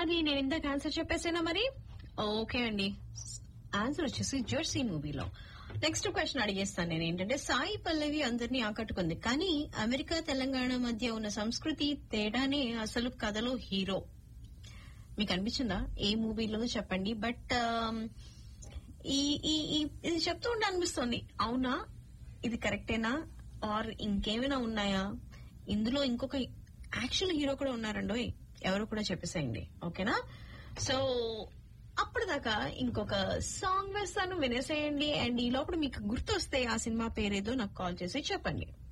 అది నేను ఇందాక ఆన్సర్ చెప్పేసేనా మరి ఓకే అండి ఆన్సర్ వచ్చేసి జెర్సీ మూవీలో నెక్స్ట్ క్వశ్చన్ అడిగేస్తాను నేను ఏంటంటే సాయి పల్లవి అందరినీ ఆకట్టుకుంది కానీ అమెరికా తెలంగాణ మధ్య ఉన్న సంస్కృతి తేడానే అసలు కథలో హీరో మీకు అనిపించిందా ఏ మూవీలో చెప్పండి బట్ ఈ ఈ ఈ- ఇది చెప్తూ ఉంటే అనిపిస్తుంది అవునా ఇది కరెక్టేనా ఆర్ ఇంకేమైనా ఉన్నాయా ఇందులో ఇంకొక యాక్చువల్ హీరో కూడా ఉన్నారండోయ్ ఎవరు కూడా చెప్పేసేయండి ఓకేనా సో అప్పటిదాకా ఇంకొక సాంగ్ వేస్తాను వినేసేయండి అండ్ ఈ లోపల మీకు గుర్తొస్తే ఆ సినిమా పేరేదో నాకు కాల్ చేసి చెప్పండి